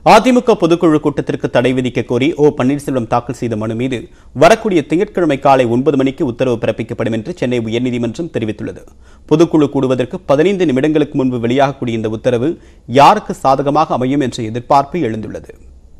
அதிமுக பொதுக்குழு கூட்டத்திற்கு தடை விதிக்க கோரி ஓ பன்னீர்செல்வம் தாக்கல் செய்த மனு மீது வரக்கூடிய திங்கட்கிழமை காலை ஒன்பது மணிக்கு உத்தரவு பிறப்பிக்கப்படும் என்று சென்னை உயர்நீதிமன்றம் தெரிவித்துள்ளது பொதுக்குழு கூடுவதற்கு பதினைந்து நிமிடங்களுக்கு முன்பு வெளியாகக்கூடிய இந்த உத்தரவு யாருக்கு சாதகமாக அமையும் என்ற எதிர்பார்ப்பு எழுந்துள்ளது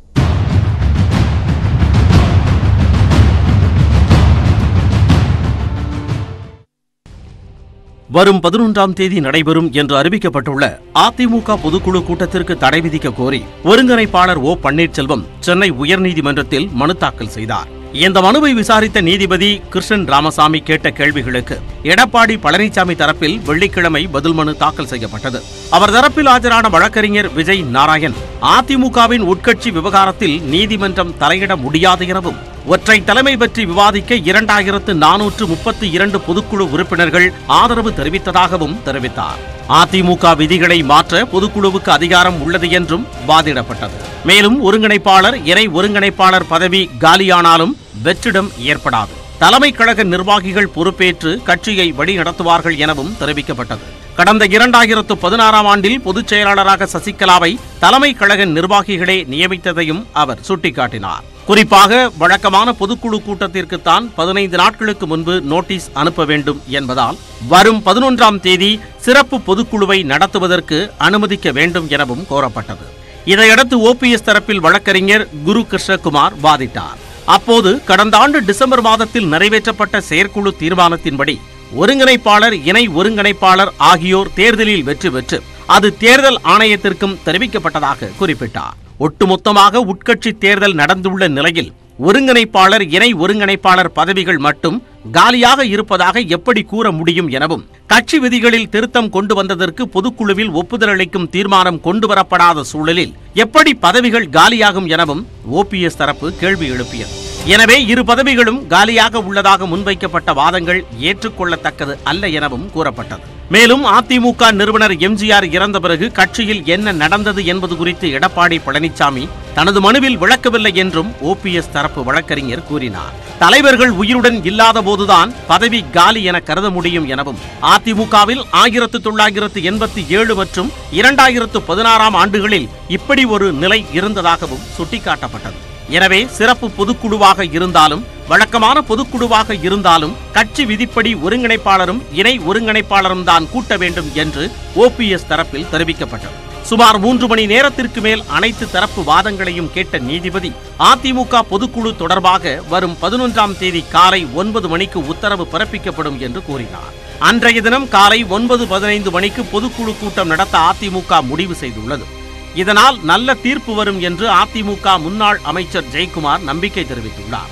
வரும் பதினொன்றாம் தேதி நடைபெறும் என்று அறிவிக்கப்பட்டுள்ள அதிமுக பொதுக்குழு கூட்டத்திற்கு தடை விதிக்க கோரி ஒருங்கிணைப்பாளர் ஓ பன்னீர்செல்வம் சென்னை உயர்நீதிமன்றத்தில் மனு தாக்கல் செய்தார் இந்த மனுவை விசாரித்த நீதிபதி கிருஷ்ணன் ராமசாமி கேட்ட கேள்விகளுக்கு எடப்பாடி பழனிசாமி தரப்பில் வெள்ளிக்கிழமை பதில் மனு தாக்கல் செய்யப்பட்டது அவர் தரப்பில் ஆஜரான வழக்கறிஞர் விஜய் நாராயண் அதிமுகவின் உட்கட்சி விவகாரத்தில் நீதிமன்றம் தலையிட முடியாது எனவும் ஒற்றை தலைமை பற்றி விவாதிக்க இரண்டாயிரத்து நானூற்று முப்பத்தி இரண்டு பொதுக்குழு உறுப்பினர்கள் ஆதரவு தெரிவித்ததாகவும் தெரிவித்தார் அதிமுக விதிகளை மாற்ற பொதுக்குழுவுக்கு அதிகாரம் உள்ளது என்றும் வாதிடப்பட்டது மேலும் ஒருங்கிணைப்பாளர் இணை ஒருங்கிணைப்பாளர் பதவி காலியானாலும் வெற்றிடம் ஏற்படாது தலைமை கழக நிர்வாகிகள் பொறுப்பேற்று கட்சியை வழிநடத்துவார்கள் எனவும் தெரிவிக்கப்பட்டது கடந்த இரண்டாயிரத்து பதினாறாம் ஆண்டில் பொதுச் செயலாளராக சசிகலாவை தலைமை கழக நிர்வாகிகளே நியமித்ததையும் அவர் சுட்டிக்காட்டினார் குறிப்பாக வழக்கமான பொதுக்குழு கூட்டத்திற்குத்தான் பதினைந்து நாட்களுக்கு முன்பு நோட்டீஸ் அனுப்ப வேண்டும் என்பதால் வரும் பதினொன்றாம் தேதி சிறப்பு பொதுக்குழுவை நடத்துவதற்கு அனுமதிக்க வேண்டும் எனவும் கோரப்பட்டது இதையடுத்து ஓபிஎஸ் தரப்பில் வழக்கறிஞர் குரு கிருஷ்ணகுமார் வாதிட்டார் அப்போது கடந்த ஆண்டு டிசம்பர் மாதத்தில் நிறைவேற்றப்பட்ட செயற்குழு தீர்மானத்தின்படி ஒருங்கிணைப்பாளர் இணை ஒருங்கிணைப்பாளர் ஆகியோர் தேர்தலில் வெற்றி பெற்று அது தேர்தல் ஆணையத்திற்கும் தெரிவிக்கப்பட்டதாக குறிப்பிட்டார் ஒட்டுமொத்தமாக உட்கட்சி தேர்தல் நடந்துள்ள நிலையில் ஒருங்கிணைப்பாளர் இணை ஒருங்கிணைப்பாளர் பதவிகள் மட்டும் காலியாக இருப்பதாக எப்படி கூற முடியும் எனவும் கட்சி விதிகளில் திருத்தம் கொண்டு வந்ததற்கு பொதுக்குழுவில் ஒப்புதல் அளிக்கும் தீர்மானம் கொண்டு வரப்படாத சூழலில் எப்படி பதவிகள் காலியாகும் எனவும் ஓபிஎஸ் தரப்பு கேள்வி எழுப்பியது எனவே இரு பதவிகளும் காலியாக உள்ளதாக முன்வைக்கப்பட்ட வாதங்கள் ஏற்றுக்கொள்ளத்தக்கது அல்ல எனவும் கூறப்பட்டது மேலும் அதிமுக நிறுவனர் எம்ஜிஆர் இறந்த பிறகு கட்சியில் என்ன நடந்தது என்பது குறித்து எடப்பாடி பழனிசாமி தனது மனுவில் விளக்கவில்லை என்றும் ஓபிஎஸ் தரப்பு வழக்கறிஞர் கூறினார் தலைவர்கள் உயிருடன் இல்லாத போதுதான் பதவி காலி என கருத முடியும் எனவும் அதிமுகவில் ஆயிரத்து தொள்ளாயிரத்து எண்பத்தி ஏழு மற்றும் இரண்டாயிரத்து பதினாறாம் ஆண்டுகளில் இப்படி ஒரு நிலை இருந்ததாகவும் சுட்டிக்காட்டப்பட்டது எனவே சிறப்பு பொதுக்குழுவாக இருந்தாலும் வழக்கமான பொதுக்குழுவாக இருந்தாலும் கட்சி விதிப்படி ஒருங்கிணைப்பாளரும் இணை ஒருங்கிணைப்பாளரும் தான் கூட்ட வேண்டும் என்று ஓபிஎஸ் தரப்பில் தெரிவிக்கப்பட்டது சுமார் மூன்று மணி நேரத்திற்கு மேல் அனைத்து தரப்பு வாதங்களையும் கேட்ட நீதிபதி அதிமுக பொதுக்குழு தொடர்பாக வரும் பதினொன்றாம் தேதி காலை ஒன்பது மணிக்கு உத்தரவு பிறப்பிக்கப்படும் என்று கூறினார் அன்றைய தினம் காலை ஒன்பது பதினைந்து மணிக்கு பொதுக்குழு கூட்டம் நடத்த அதிமுக முடிவு செய்துள்ளது இதனால் நல்ல தீர்ப்பு வரும் என்று அதிமுக முன்னாள் அமைச்சர் ஜெயக்குமார் நம்பிக்கை தெரிவித்துள்ளார்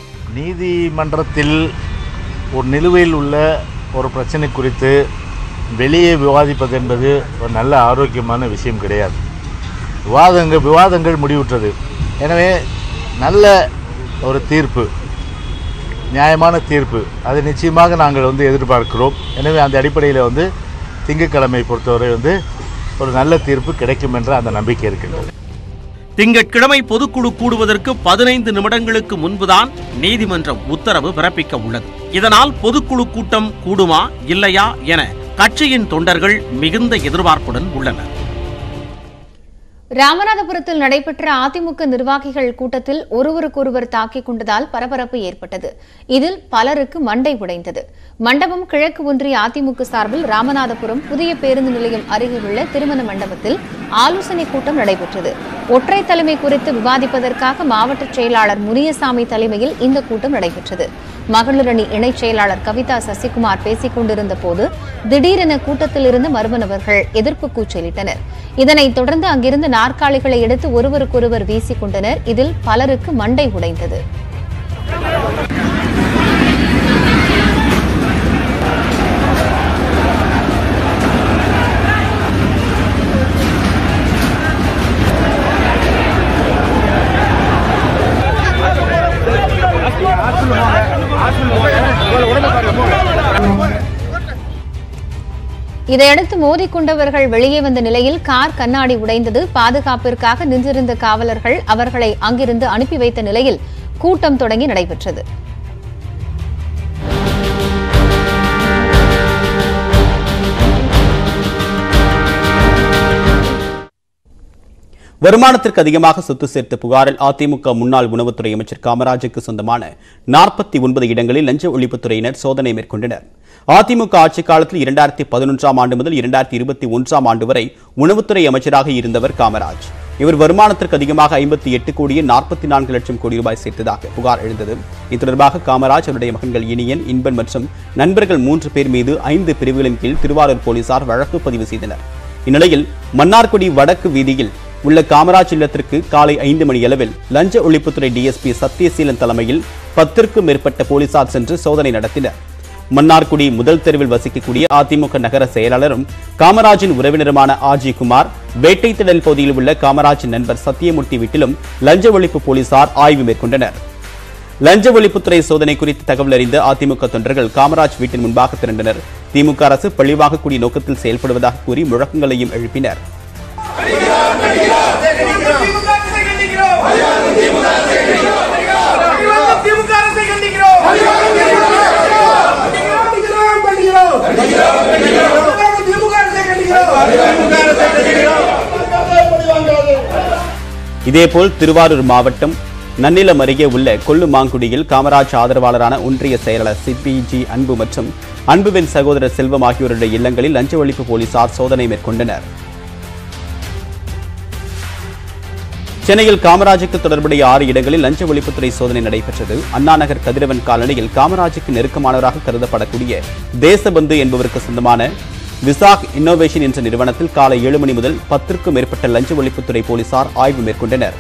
நீதிமன்றத்தில் ஒரு நிலுவையில் உள்ள ஒரு பிரச்சனை குறித்து வெளியே விவாதிப்பது என்பது ஒரு நல்ல ஆரோக்கியமான விஷயம் கிடையாது விவாதங்கள் விவாதங்கள் முடிவுற்றது எனவே நல்ல ஒரு தீர்ப்பு நியாயமான தீர்ப்பு அதை நிச்சயமாக நாங்கள் வந்து எதிர்பார்க்கிறோம் எனவே அந்த அடிப்படையில் வந்து திங்கட்கிழமை பொறுத்தவரை வந்து ஒரு நல்ல தீர்ப்பு கிடைக்கும் என்ற அந்த நம்பிக்கை இருக்கின்றது திங்கட்கிழமை பொதுக்குழு கூடுவதற்கு பதினைந்து நிமிடங்களுக்கு முன்புதான் நீதிமன்றம் உத்தரவு பிறப்பிக்க உள்ளது இதனால் பொதுக்குழு கூட்டம் கூடுமா இல்லையா என கட்சியின் தொண்டர்கள் மிகுந்த எதிர்பார்ப்புடன் உள்ளனர் ராமநாதபுரத்தில் நடைபெற்ற அதிமுக நிர்வாகிகள் கூட்டத்தில் ஒருவருக்கொருவர் தாக்கிக் கொண்டதால் பரபரப்பு ஏற்பட்டது இதில் பலருக்கு மண்டை உடைந்தது மண்டபம் கிழக்கு ஒன்றிய அதிமுக சார்பில் ராமநாதபுரம் புதிய பேருந்து நிலையம் அருகே உள்ள திருமண மண்டபத்தில் ஆலோசனை கூட்டம் நடைபெற்றது ஒற்றை தலைமை குறித்து விவாதிப்பதற்காக மாவட்ட செயலாளர் முனியசாமி தலைமையில் இந்த கூட்டம் நடைபெற்றது மகளிர் அணி இணைச் செயலாளர் கவிதா சசிகுமார் பேசிக் கொண்டிருந்த போது திடீரென கூட்டத்தில் இருந்த மர்ம நபர்கள் எதிர்ப்பு கூச்சலிட்டனர் இதனைத் தொடர்ந்து அங்கிருந்த நாற்காலிகளை எடுத்து ஒருவருக்கொருவர் வீசிக் கொண்டனர் இதில் பலருக்கு மண்டை உடைந்தது இதையடுத்து மோதிக்கொண்டவர்கள் வெளியே வந்த நிலையில் கார் கண்ணாடி உடைந்தது பாதுகாப்பிற்காக நின்றிருந்த காவலர்கள் அவர்களை அங்கிருந்து அனுப்பி வைத்த நிலையில் கூட்டம் தொடங்கி நடைபெற்றது வருமானத்திற்கு அதிகமாக சொத்து சேர்த்த புகாரில் அதிமுக முன்னாள் உணவுத்துறை அமைச்சர் காமராஜுக்கு சொந்தமான நாற்பத்தி ஒன்பது இடங்களில் லஞ்ச ஒழிப்புத்துறையினர் சோதனை மேற்கொண்டனர் அதிமுக ஆட்சி காலத்தில் இரண்டாயிரத்தி பதினொன்றாம் ஆண்டு முதல் இரண்டாயிரத்தி இருபத்தி ஒன்றாம் ஆண்டு வரை உணவுத்துறை அமைச்சராக இருந்தவர் காமராஜ் இவர் வருமானத்திற்கு அதிகமாக ஐம்பத்தி எட்டு கோடியே நாற்பத்தி நான்கு லட்சம் கோடி ரூபாய் சேர்த்ததாக புகார் எழுந்தது இது தொடர்பாக காமராஜ் அவருடைய மகன்கள் இனியன் இன்பன் மற்றும் நண்பர்கள் மூன்று பேர் மீது ஐந்து பிரிவுகளின் கீழ் திருவாரூர் போலீசார் வழக்கு பதிவு செய்தனர் இந்நிலையில் மன்னார்குடி வடக்கு வீதியில் உள்ள காமராஜ் இல்லத்திற்கு காலை ஐந்து மணி அளவில் லஞ்ச ஒழிப்புத்துறை டிஎஸ்பி சத்யசீலன் தலைமையில் பத்திற்கும் மேற்பட்ட போலீசார் சென்று சோதனை நடத்தினர் மன்னார்குடி முதல் தெருவில் வசிக்கக்கூடிய அதிமுக நகர செயலாளரும் காமராஜின் உறவினருமான ஆஜி குமார் வேட்டை திடல் பகுதியில் உள்ள காமராஜின் நண்பர் சத்தியமூர்த்தி வீட்டிலும் லஞ்ச ஒழிப்பு போலீசார் ஆய்வு மேற்கொண்டனர் லஞ்ச ஒழிப்புத்துறை சோதனை குறித்து தகவல் அறிந்த அதிமுக தொண்டர்கள் காமராஜ் வீட்டின் முன்பாக திரண்டனர் திமுக அரசு பழிவாகக்கூடிய நோக்கத்தில் செயல்படுவதாக கூறி முழக்கங்களையும் எழுப்பினர் திமுக அரசை கண்டிக்கிறோம் திமுக அரசை கண்டிக்கிறோம் திமுக அரசை கண்டிக்கிறோம் கண்டிக்கிறோம் கண்டிக்கிறோம் திமுக அரசை கண்டிக்கிறோம் இதேபோல் திருவாரூர் மாவட்டம் நன்னிலம் அருகே உள்ள கொல்லுமாங்குடியில் காமராஜ் ஆதரவாளரான ஒன்றிய செயலாளர் சிபிஜி அன்பு மற்றும் அன்புவின் சகோதரர் செல்வம் ஆகியோருடைய இல்லங்களில் லஞ்ச ஒழிப்பு போலீசார் சோதனை மேற்கொண்டனர் சென்னையில் காமராஜுக்கு தொடர்புடைய ஆறு இடங்களில் லஞ்ச ஒழிப்புத்துறை சோதனை நடைபெற்றது அண்ணா நகர் கதிரவன் காலனியில் காமராஜுக்கு நெருக்கமானவராக கருதப்படக்கூடிய தேசபந்து என்பவருக்கு சொந்தமான விசாக் இன்னோவேஷன் என்ற நிறுவனத்தில் காலை ஏழு மணி முதல் பத்திற்கும் மேற்பட்ட லஞ்ச ஒழிப்புத்துறை போலீசார் ஆய்வு மேற்கொண்டனர்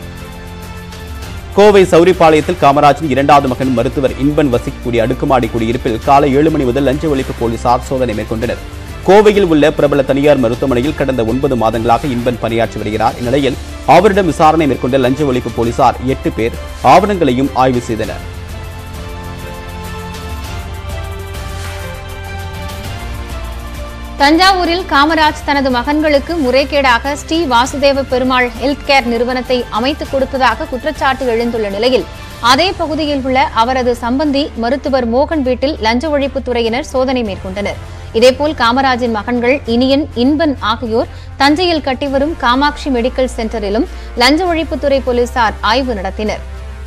கோவை சௌரிபாளையத்தில் காமராஜின் இரண்டாவது மகன் மருத்துவர் இன்பன் வசிக்கக்கூடிய அடுக்குமாடி குடியிருப்பில் காலை ஏழு மணி முதல் லஞ்ச ஒழிப்பு போலீசார் சோதனை மேற்கொண்டனர் கோவையில் உள்ள பிரபல தனியார் மருத்துவமனையில் கடந்த ஒன்பது மாதங்களாக இன்பன் பணியாற்றி வருகிறார் இந்நிலையில் அவரிடம் விசாரணை மேற்கொண்ட லஞ்ச ஒழிப்பு போலீசார் எட்டு பேர் ஆவணங்களையும் ஆய்வு செய்தனர் தஞ்சாவூரில் காமராஜ் தனது மகன்களுக்கு முறைகேடாக ஸ்ரீ வாசுதேவ பெருமாள் ஹெல்த் கேர் நிறுவனத்தை அமைத்துக் கொடுத்ததாக குற்றச்சாட்டு எழுந்துள்ள நிலையில் அதே பகுதியில் உள்ள அவரது சம்பந்தி மருத்துவர் மோகன் வீட்டில் லஞ்ச ஒழிப்புத் துறையினர் சோதனை மேற்கொண்டனர் இதேபோல் காமராஜின் மகன்கள் இனியன் இன்பன் ஆகியோர் தஞ்சையில் கட்டிவரும் காமாட்சி மெடிக்கல் சென்டரிலும் லஞ்ச ஒழிப்புத்துறை போலீசார் ஆய்வு நடத்தினர்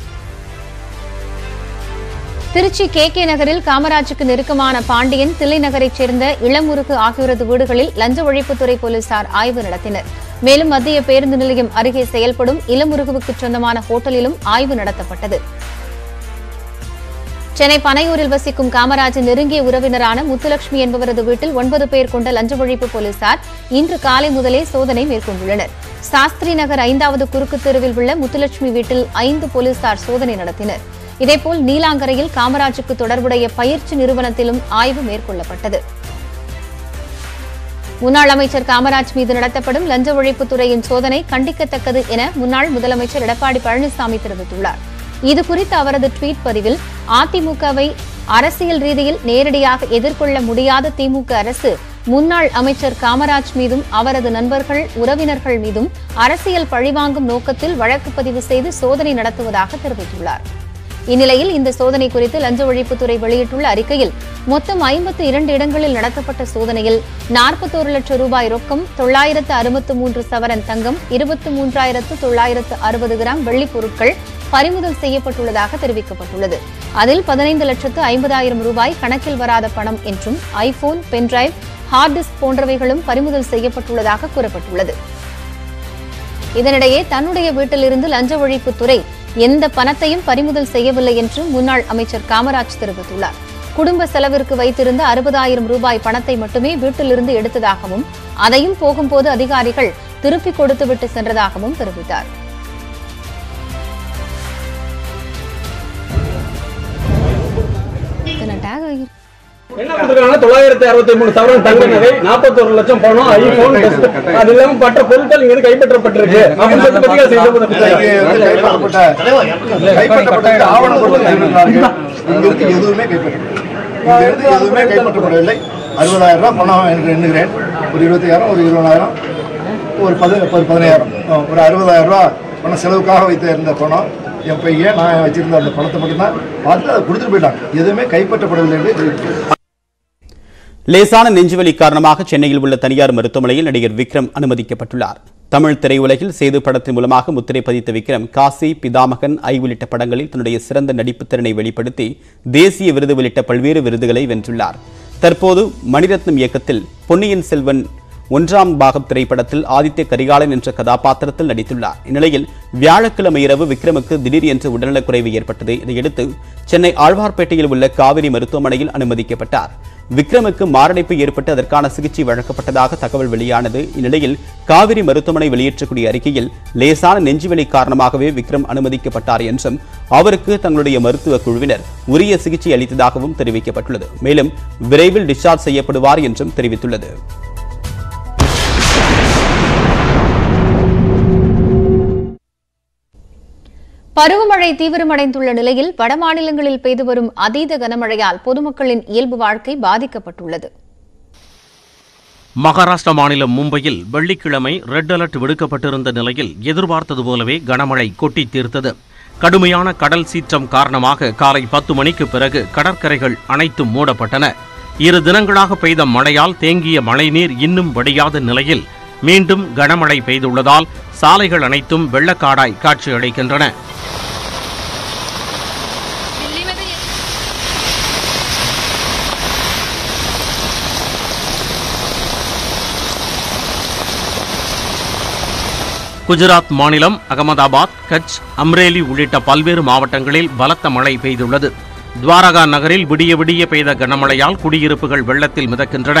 திருச்சி கே கே நகரில் காமராஜுக்கு நெருக்கமான பாண்டியன் தில்லை நகரைச் சேர்ந்த இளமுருகு ஆகியோரது வீடுகளில் லஞ்ச ஒழிப்புத்துறை போலீசார் ஆய்வு நடத்தினர் மேலும் மத்திய பேருந்து நிலையம் அருகே செயல்படும் இளமுருகுவுக்கு சொந்தமான ஹோட்டலிலும் ஆய்வு நடத்தப்பட்டது சென்னை பனையூரில் வசிக்கும் காமராஜின் நெருங்கிய உறவினரான முத்துலட்சுமி என்பவரது வீட்டில் ஒன்பது பேர் கொண்ட லஞ்ச ஒழிப்பு போலீசார் இன்று காலை முதலே சோதனை மேற்கொண்டுள்ளனர் சாஸ்திரி நகர் ஐந்தாவது குறுக்கு தெருவில் உள்ள முத்துலட்சுமி வீட்டில் ஐந்து போலீசார் சோதனை நடத்தினர் இதேபோல் நீலாங்கரையில் காமராஜுக்கு தொடர்புடைய பயிற்சி நிறுவனத்திலும் ஆய்வு மேற்கொள்ளப்பட்டது முன்னாள் அமைச்சர் காமராஜ் மீது நடத்தப்படும் லஞ்ச ஒழிப்புத்துறையின் சோதனை கண்டிக்கத்தக்கது என முன்னாள் முதலமைச்சர் எடப்பாடி பழனிசாமி தெரிவித்துள்ளார் இதுகுறித்து அவரது ட்வீட் பதிவில் அதிமுகவை அரசியல் ரீதியில் நேரடியாக எதிர்கொள்ள முடியாத திமுக அரசு முன்னாள் அமைச்சர் காமராஜ் மீதும் அவரது நண்பர்கள் உறவினர்கள் மீதும் அரசியல் பழிவாங்கும் நோக்கத்தில் வழக்கு பதிவு செய்து சோதனை நடத்துவதாக தெரிவித்துள்ளார் இந்நிலையில் இந்த சோதனை குறித்து லஞ்ச ஒழிப்புத்துறை வெளியிட்டுள்ள அறிக்கையில் மொத்தம் ஐம்பத்து இரண்டு இடங்களில் நடத்தப்பட்ட சோதனையில் நாற்பத்தோரு லட்சம் ரூபாய் ரொக்கம் தொள்ளாயிரத்து அறுபத்து மூன்று சவரன் தங்கம் இருபத்து மூன்றாயிரத்து தொள்ளாயிரத்து அறுபது கிராம் வெள்ளிப் பொருட்கள் பறிமுதல் செய்யப்பட்டுள்ளதாக தெரிவிக்கப்பட்டுள்ளது அதில் பதினைந்து லட்சத்து ஐம்பதாயிரம் ரூபாய் கணக்கில் வராத பணம் என்றும் ஐபோன் பென்டிரைவ் ஹார்ட் டிஸ்க் போன்றவைகளும் பறிமுதல் செய்யப்பட்டுள்ளதாக கூறப்பட்டுள்ளது இதனிடையே தன்னுடைய வீட்டிலிருந்து லஞ்ச ஒழிப்புத்துறை எந்த பணத்தையும் பறிமுதல் செய்யவில்லை என்று முன்னாள் அமைச்சர் காமராஜ் தெரிவித்துள்ளார் குடும்ப செலவிற்கு வைத்திருந்த அறுபதாயிரம் ரூபாய் பணத்தை மட்டுமே வீட்டிலிருந்து எடுத்ததாகவும் அதையும் போகும்போது அதிகாரிகள் திருப்பிக் கொடுத்துவிட்டு சென்றதாகவும் தெரிவித்தார் இத்தனை tag ஆகி- என்ன கொடுக்குறாங்க தொள்ளாயிரத்தி அறுபத்தி மூணு சவரன் தங்க நகை நாற்பத்தொரு லட்சம் பணம் ஐபோன் அது இல்லாம மற்ற பொருட்கள் இங்க இருந்து கைப்பற்றப்பட்டிருக்கு அப்படின்னு சொல்லி பத்திரிகை செய்தி கைப்பற்றப்பட்ட கைப்பற்றப்பட்ட ஆவண பொருட்கள் இருக்கிறார்கள் இங்கிருந்து எதுவுமே கைப்பற்றப்படவில்லை இங்கிருந்து எதுவுமே கைப்பற்றப்படவில்லை அறுபதாயிரம் ரூபாய் பணம் என்று எண்ணுகிறேன் ஒரு இருபத்தாயிரம் ஒரு இருபதாயிரம் ஒரு பது ஒரு பதினாயிரம் ஒரு அறுபதாயிரம் ரூபாய் பணம் செலவுக்காக வைத்து இருந்த பணம் என் பையன் நான் வச்சிருந்த அந்த பணத்தை மட்டும்தான் பார்த்து அதை கொடுத்துட்டு போயிட்டாங்க எதுவுமே கைப்பற்றப்படவில்லை என்று தெரிவிக்கிறேன் லேசான நெஞ்சுவலி காரணமாக சென்னையில் உள்ள தனியார் மருத்துவமனையில் நடிகர் விக்ரம் அனுமதிக்கப்பட்டுள்ளார் தமிழ் திரையுலகில் சேது படத்தின் மூலமாக முத்திரை பதித்த விக்ரம் காசி பிதாமகன் ஐ உள்ளிட்ட படங்களில் தன்னுடைய சிறந்த நடிப்புத் திறனை வெளிப்படுத்தி தேசிய விருது உள்ளிட்ட பல்வேறு விருதுகளை வென்றுள்ளார் தற்போது மணிரத்னம் இயக்கத்தில் பொன்னியின் செல்வன் ஒன்றாம் பாகம் திரைப்படத்தில் ஆதித்ய கரிகாலன் என்ற கதாபாத்திரத்தில் நடித்துள்ளார் இந்நிலையில் வியாழக்கிழமை இரவு விக்ரமுக்கு திடீர் என்று உடல்நலக்குறைவு ஏற்பட்டது இதையடுத்து சென்னை ஆழ்வார்பேட்டையில் உள்ள காவிரி மருத்துவமனையில் அனுமதிக்கப்பட்டார் விக்ரமுக்கு மாரடைப்பு ஏற்பட்டு அதற்கான சிகிச்சை வழங்கப்பட்டதாக தகவல் வெளியானது இந்நிலையில் காவிரி மருத்துவமனை வெளியிட்டக்கூடிய அறிக்கையில் லேசான நெஞ்சுவலி காரணமாகவே விக்ரம் அனுமதிக்கப்பட்டார் என்றும் அவருக்கு தங்களுடைய மருத்துவ குழுவினர் உரிய சிகிச்சை அளித்ததாகவும் தெரிவிக்கப்பட்டுள்ளது மேலும் விரைவில் டிஸ்சார்ஜ் செய்யப்படுவார் என்றும் தெரிவித்துள்ளது பருவமழை தீவிரமடைந்துள்ள நிலையில் வடமாநிலங்களில் பெய்து வரும் அதீத கனமழையால் பொதுமக்களின் இயல்பு வாழ்க்கை பாதிக்கப்பட்டுள்ளது மகாராஷ்டிரா மாநிலம் மும்பையில் வெள்ளிக்கிழமை ரெட் அலர்ட் விடுக்கப்பட்டிருந்த நிலையில் எதிர்பார்த்தது போலவே கனமழை கொட்டி தீர்த்தது கடுமையான கடல் சீற்றம் காரணமாக காலை பத்து மணிக்கு பிறகு கடற்கரைகள் அனைத்தும் மூடப்பட்டன இரு தினங்களாக பெய்த மழையால் தேங்கிய மழைநீர் இன்னும் வடியாத நிலையில் மீண்டும் கனமழை பெய்துள்ளதால் சாலைகள் அனைத்தும் வெள்ளக்காடாய் காட்சியளிக்கின்றன குஜராத் மாநிலம் அகமதாபாத் கட்ச் அம்ரேலி உள்ளிட்ட பல்வேறு மாவட்டங்களில் பலத்த மழை பெய்துள்ளது துவாரகா நகரில் விடிய விடிய பெய்த கனமழையால் குடியிருப்புகள் வெள்ளத்தில் மிதக்கின்றன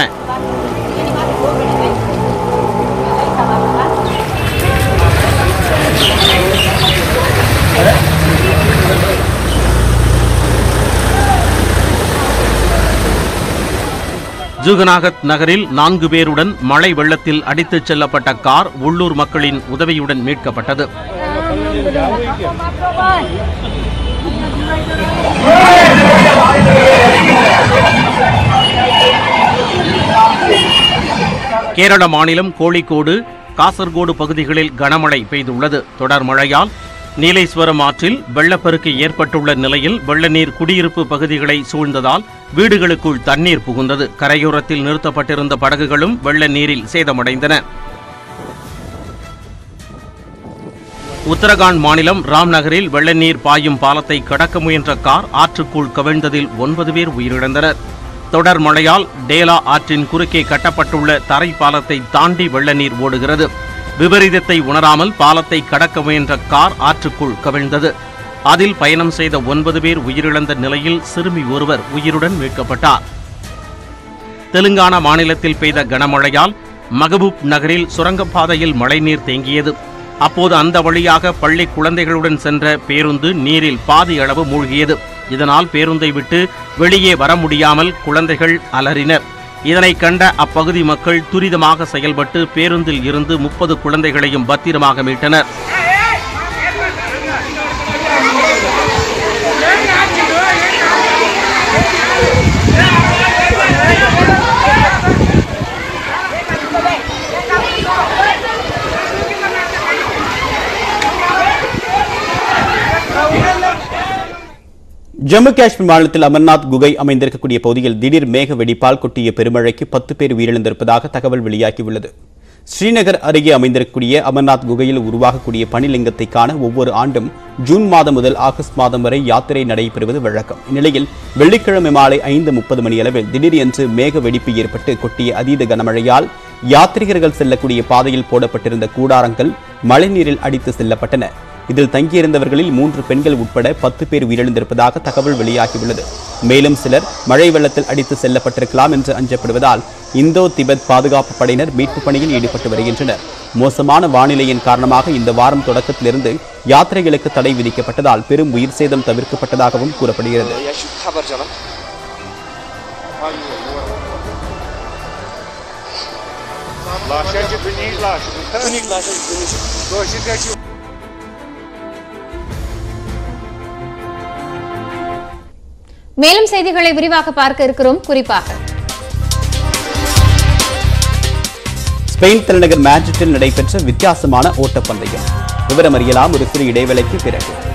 ஜுகநாகத் நகரில் நான்கு பேருடன் மழை வெள்ளத்தில் அடித்துச் செல்லப்பட்ட கார் உள்ளூர் மக்களின் உதவியுடன் மீட்கப்பட்டது கேரள மாநிலம் கோழிக்கோடு காசர்கோடு பகுதிகளில் கனமழை பெய்துள்ளது தொடர் மழையால் நீலேஸ்வரம் ஆற்றில் வெள்ளப்பெருக்கு ஏற்பட்டுள்ள நிலையில் வெள்ள நீர் குடியிருப்பு பகுதிகளை சூழ்ந்ததால் வீடுகளுக்குள் தண்ணீர் புகுந்தது கரையோரத்தில் நிறுத்தப்பட்டிருந்த படகுகளும் வெள்ள நீரில் சேதமடைந்தன உத்தரகாண்ட் மாநிலம் ராம்நகரில் வெள்ள நீர் பாயும் பாலத்தை கடக்க முயன்ற கார் ஆற்றுக்குள் கவிழ்ந்ததில் ஒன்பது பேர் உயிரிழந்தனர் தொடர் மழையால் டேலா ஆற்றின் குறுக்கே கட்டப்பட்டுள்ள தரை பாலத்தை தாண்டி வெள்ள நீர் ஓடுகிறது விபரீதத்தை உணராமல் பாலத்தை கடக்க முயன்ற கார் ஆற்றுக்குள் கவிழ்ந்தது அதில் பயணம் செய்த ஒன்பது பேர் உயிரிழந்த நிலையில் சிறுமி ஒருவர் உயிருடன் மீட்கப்பட்டார் தெலுங்கானா மாநிலத்தில் பெய்த கனமழையால் மகபூப் நகரில் சுரங்கப்பாதையில் மழைநீர் தேங்கியது அப்போது அந்த வழியாக பள்ளி குழந்தைகளுடன் சென்ற பேருந்து நீரில் பாதி அளவு மூழ்கியது இதனால் பேருந்தை விட்டு வெளியே வர முடியாமல் குழந்தைகள் அலறினர் இதனை கண்ட அப்பகுதி மக்கள் துரிதமாக செயல்பட்டு பேருந்தில் இருந்து முப்பது குழந்தைகளையும் பத்திரமாக மீட்டனர் ஜம்மு காஷ்மீர் மாநிலத்தில் அமர்நாத் குகை அமைந்திருக்கக்கூடிய பகுதியில் திடீர் மேக வெடிப்பால் கொட்டிய பெருமழைக்கு பத்து பேர் உயிரிழந்திருப்பதாக தகவல் வெளியாகியுள்ளது ஸ்ரீநகர் அருகே அமைந்திருக்கக்கூடிய அமர்நாத் குகையில் உருவாகக்கூடிய பனிலிங்கத்தை காண ஒவ்வொரு ஆண்டும் ஜூன் மாதம் முதல் ஆகஸ்ட் மாதம் வரை யாத்திரை நடைபெறுவது வழக்கம் இந்நிலையில் வெள்ளிக்கிழமை மாலை ஐந்து முப்பது மணி அளவில் திடீரென்று மேக வெடிப்பு ஏற்பட்டு கொட்டிய அதீத கனமழையால் யாத்ரீகர்கள் செல்லக்கூடிய பாதையில் போடப்பட்டிருந்த கூடாரங்கள் மழைநீரில் அடித்து செல்லப்பட்டன இதில் தங்கியிருந்தவர்களில் மூன்று பெண்கள் உட்பட பத்து பேர் உயிரிழந்திருப்பதாக தகவல் வெளியாகியுள்ளது மேலும் சிலர் மழை வெள்ளத்தில் அடித்து செல்லப்பட்டிருக்கலாம் என்று அஞ்சப்படுவதால் இந்தோ திபெத் பாதுகாப்பு படையினர் மீட்புப் பணியில் ஈடுபட்டு வருகின்றனர் மோசமான வானிலையின் காரணமாக இந்த வாரம் தொடக்கத்திலிருந்து யாத்திரைகளுக்கு தடை விதிக்கப்பட்டதால் பெரும் உயிர் சேதம் தவிர்க்கப்பட்டதாகவும் கூறப்படுகிறது மேலும் செய்திகளை விரிவாக பார்க்க இருக்கிறோம் குறிப்பாக ஸ்பெயின் தலைநகர் மேட்ரிட்டில் நடைபெற்ற வித்தியாசமான ஓட்டப்பந்தயம் விவரம் அறியலாம் ஒரு சிறு இடைவேளைக்கு பிறகு